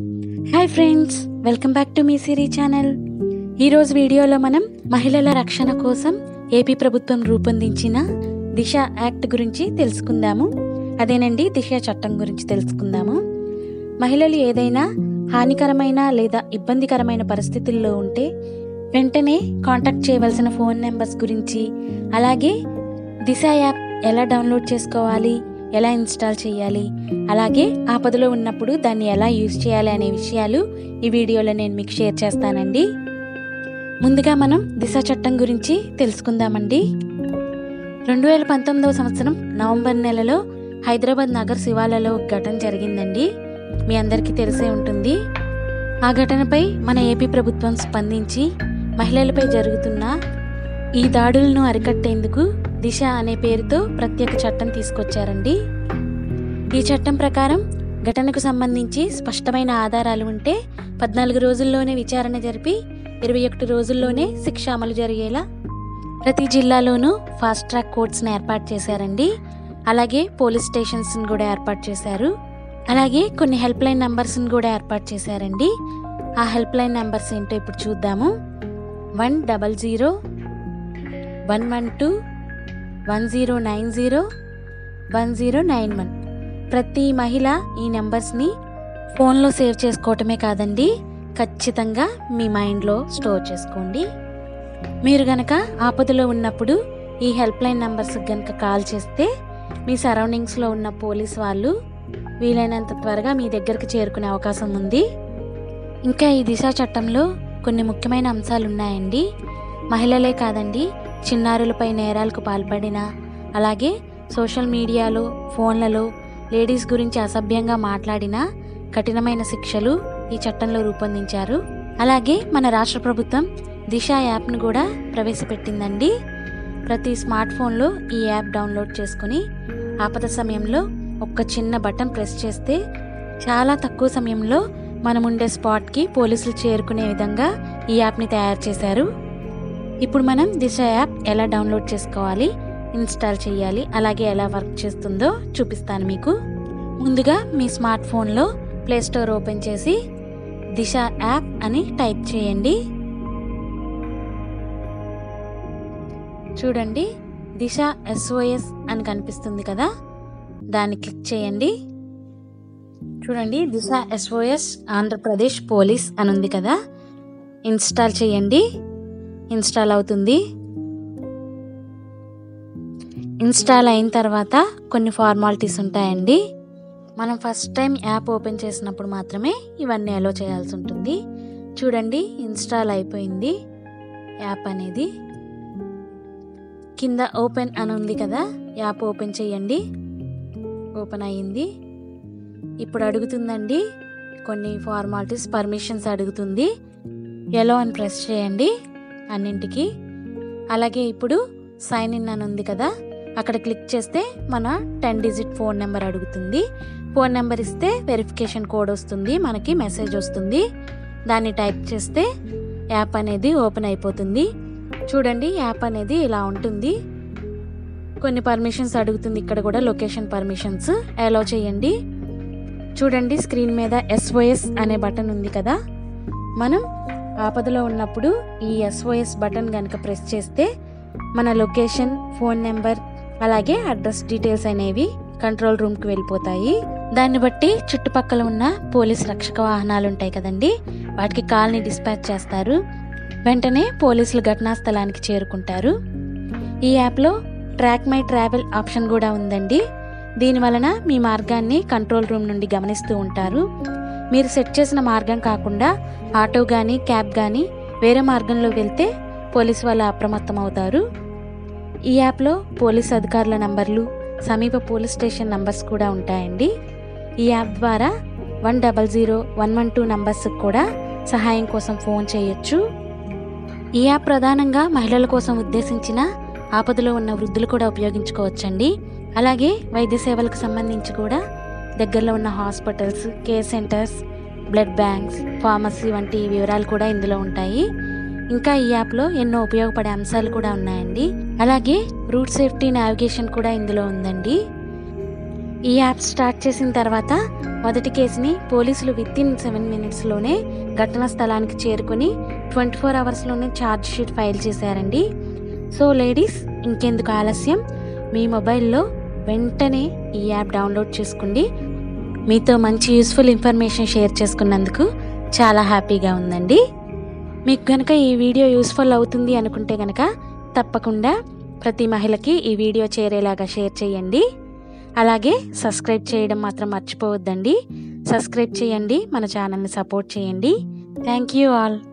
hi friends welcome back to మీ సిరీ channel ఈరోజు వీడియోలో మనం మహిళల రక్షణ కోసం ఏపీ ప్రభుత్వం రూపొందించిన దిశ యాక్ట్ గురించి తెలుసుకుందాము అదేనండి దిశ చట్టం గురించి తెలుసుకుందాము మహిళలు ఏదైనా హానికరమైన లేదా ఇబ్బందికరమైన పరిస్థితుల్లో ఉంటే వెంటనే కాంటాక్ట్ చేయవలసిన ఫోన్ నెంబర్స్ గురించి అలాగే దిశ యాప్ ఎలా డౌన్లోడ్ చేసుకోవాలి ఎలా ఇన్స్టాల్ చేయాలి అలాగే ఆపదలో ఉన్నప్పుడు దాన్ని ఎలా యూజ్ చేయాలి అనే విషయాలు ఈ వీడియోలో నేను మీకు షేర్ చేస్తానండి ముందుగా మనం దిశ చట్టం గురించి తెలుసుకుందామండి రెండు వేల పంతొమ్మిదవ సంవత్సరం నవంబర్ నెలలో హైదరాబాద్ నగర్ శివాలలో ఒక ఘటన జరిగిందండి మీ అందరికీ తెలిసే ఉంటుంది ఆ ఘటనపై మన ఏపీ ప్రభుత్వం స్పందించి మహిళలపై జరుగుతున్న ఈ దాడులను అరికట్టేందుకు దిశ అనే పేరుతో ప్రత్యేక చట్టం తీసుకొచ్చారండి ఈ చట్టం ప్రకారం ఘటనకు సంబంధించి స్పష్టమైన ఆధారాలు ఉంటే పద్నాలుగు రోజుల్లోనే విచారణ జరిపి ఇరవై ఒకటి రోజుల్లోనే శిక్ష అమలు జరిగేలా ప్రతి జిల్లాలోనూ ఫాస్ట్ ట్రాక్ కోర్ట్స్ని ఏర్పాటు చేశారండి అలాగే పోలీస్ స్టేషన్స్ని కూడా ఏర్పాటు చేశారు అలాగే కొన్ని హెల్ప్ లైన్ నెంబర్స్ని కూడా ఏర్పాటు చేశారండి ఆ హెల్ప్ లైన్ నెంబర్స్ ఏంటో ఇప్పుడు చూద్దాము one double zero one one two one zero nine zero one zero nine one ప్రతి మహిళ ఈ నెంబర్స్ని ఫోన్లో సేవ్ చేసుకోవటమే కాదండి ఖచ్చితంగా మీ మైండ్లో స్టోర్ చేసుకోండి మీరు గనక ఆపదలో ఉన్నప్పుడు ఈ హెల్ప్ లైన్ నెంబర్స్ గనక కాల్ చేస్తే మీ సరౌండింగ్స్లో ఉన్న పోలీస్ వాళ్ళు వీలైనంత త్వరగా మీ దగ్గరికి చేరుకునే అవకాశం ఉంది ఇంకా ఈ దిశ చట్టంలో కొన్ని ముఖ్యమైన అంశాలు ఉన్నాయండి మహిళలే కాదండి చిన్నారులపై నేరాలకు పాల్పడిన అలాగే సోషల్ మీడియాలో ఫోన్లలో లేడీస్ గురించి అసభ్యంగా మాట్లాడిన కఠినమైన శిక్షలు ఈ చట్టంలో రూపొందించారు అలాగే మన రాష్ట్ర ప్రభుత్వం దిశ యాప్ను కూడా ప్రవేశపెట్టిందండి ప్రతి స్మార్ట్ ఫోన్లో ఈ యాప్ డౌన్లోడ్ చేసుకుని ఆపద సమయంలో ఒక్క చిన్న బటన్ ప్రెస్ చేస్తే చాలా తక్కువ సమయంలో మనం ఉండే స్పాట్కి పోలీసులు చేరుకునే విధంగా ఈ యాప్ని తయారు చేశారు ఇప్పుడు మనం దిశ యాప్ ఎలా డౌన్లోడ్ చేసుకోవాలి ఇన్స్టాల్ చేయాలి అలాగే ఎలా వర్క్ చేస్తుందో చూపిస్తాను మీకు ముందుగా మీ స్మార్ట్ ఫోన్లో ప్లే స్టోర్ ఓపెన్ చేసి దిశ యాప్ అని టైప్ చేయండి చూడండి దిశ ఎస్ఓఎస్ అని కనిపిస్తుంది కదా దాన్ని క్లిక్ చేయండి చూడండి దిశ ఎస్ఓఎస్ ఆంధ్రప్రదేశ్ పోలీస్ అని ఉంది కదా ఇన్స్టాల్ చేయండి ఇన్స్టాల్ అవుతుంది ఇన్స్టాల్ అయిన తర్వాత కొన్ని ఫార్మాలిటీస్ ఉంటాయండి మనం ఫస్ట్ టైం యాప్ ఓపెన్ చేసినప్పుడు మాత్రమే ఇవన్నీ అలో చేయాల్సి ఉంటుంది చూడండి ఇన్స్టాల్ అయిపోయింది యాప్ అనేది కింద ఓపెన్ అని ఉంది కదా యాప్ ఓపెన్ చేయండి ఓపెన్ అయ్యింది ఇప్పుడు అడుగుతుందండి కొన్ని ఫార్మాలిటీస్ పర్మిషన్స్ అడుగుతుంది ఎలో అని ప్రెస్ చేయండి అన్నింటికి అలాగే ఇప్పుడు సైన్ ఇన్ అని ఉంది కదా అక్కడ క్లిక్ చేస్తే మన టెన్ డిజిట్ ఫోన్ నెంబర్ అడుగుతుంది ఫోన్ నెంబర్ ఇస్తే వెరిఫికేషన్ కోడ్ వస్తుంది మనకి మెసేజ్ వస్తుంది దాన్ని టైప్ చేస్తే యాప్ అనేది ఓపెన్ అయిపోతుంది చూడండి యాప్ అనేది ఇలా ఉంటుంది కొన్ని పర్మిషన్స్ అడుగుతుంది ఇక్కడ కూడా లొకేషన్ పర్మిషన్స్ అలో చేయండి చూడండి స్క్రీన్ మీద ఎస్ఓఎస్ అనే బటన్ ఉంది కదా మనం ఆపదలో ఉన్నప్పుడు ఈ ఎస్ఓఎస్ బటన్ కనుక ప్రెస్ చేస్తే మన లొకేషన్ ఫోన్ నెంబర్ అలాగే అడ్రస్ డీటెయిల్స్ అనేవి కంట్రోల్ రూమ్కి వెళ్ళిపోతాయి దాన్ని బట్టి చుట్టుపక్కల ఉన్న పోలీస్ రక్షక వాహనాలు ఉంటాయి కదండి వాటికి కాల్ని డిస్పాచ్ చేస్తారు వెంటనే పోలీసులు ఘటనా స్థలానికి చేరుకుంటారు ఈ యాప్లో ట్రాక్ మై ట్రావెల్ ఆప్షన్ కూడా ఉందండి దీని వలన మీ మార్గాన్ని కంట్రోల్ రూమ్ నుండి గమనిస్తూ ఉంటారు మీరు సెట్ చేసిన మార్గం కాకుండా ఆటో కానీ క్యాబ్ కానీ వేరే మార్గంలో వెళ్తే పోలీసు వాళ్ళు అప్రమత్తం అవుతారు ఈ యాప్లో పోలీస్ అధికారుల నంబర్లు సమీప పోలీస్ స్టేషన్ నంబర్స్ కూడా ఉంటాయండి ఈ యాప్ ద్వారా one double zero one one two నంబర్స్కి కూడా సహాయం కోసం ఫోన్ చేయొచ్చు ఈ యాప్ ప్రధానంగా మహిళల కోసం ఉద్దేశించిన ఆపదలో ఉన్న వృద్ధులు కూడా ఉపయోగించుకోవచ్చండి అలాగే వైద్య సేవలకు సంబంధించి కూడా దగ్గరలో ఉన్న hospitals care centres blood banks pharmacy వంటి వివరాలు కూడా ఇందులో ఉంటాయి ఇంకా ఈ యాప్లో ఎన్నో ఉపయోగపడే అంశాలు కూడా ఉన్నాయండి అలాగే రూట్ సేఫ్టీ నావిగేషన్ కూడా ఇందులో ఉందండి ఈ యాప్ స్టార్ట్ చేసిన తర్వాత మొదటి కేసుని పోలీసులు విత్ ఇన్ సెవెన్ మినిట్స్లోనే ఘటనా స్థలానికి చేరుకుని ట్వంటీ ఫోర్ అవర్స్లోనే ఛార్జ్ షీట్ ఫైల్ చేశారండి సో లేడీస్ ఇంకెందుకు ఆలస్యం మీ మొబైల్లో వెంటనే ఈ యాప్ డౌన్లోడ్ చేసుకోండి మీతో మంచి యూస్ఫుల్ ఇన్ఫర్మేషన్ షేర్ చేసుకున్నందుకు చాలా హ్యాపీగా ఉందండి మీకు కనుక ఈ వీడియో యూస్ఫుల్ అవుతుంది అనుకుంటే కనుక తప్పకుండా ప్రతి మహిళకి ఈ వీడియో చేరేలాగా షేర్ చేయండి అలాగే సబ్స్క్రైబ్ చేయడం మాత్రం మర్చిపోవద్దండి సబ్స్క్రైబ్ చేయండి మన ఛానల్ని సపోర్ట్ చేయండి థ్యాంక్ యూ ఆల్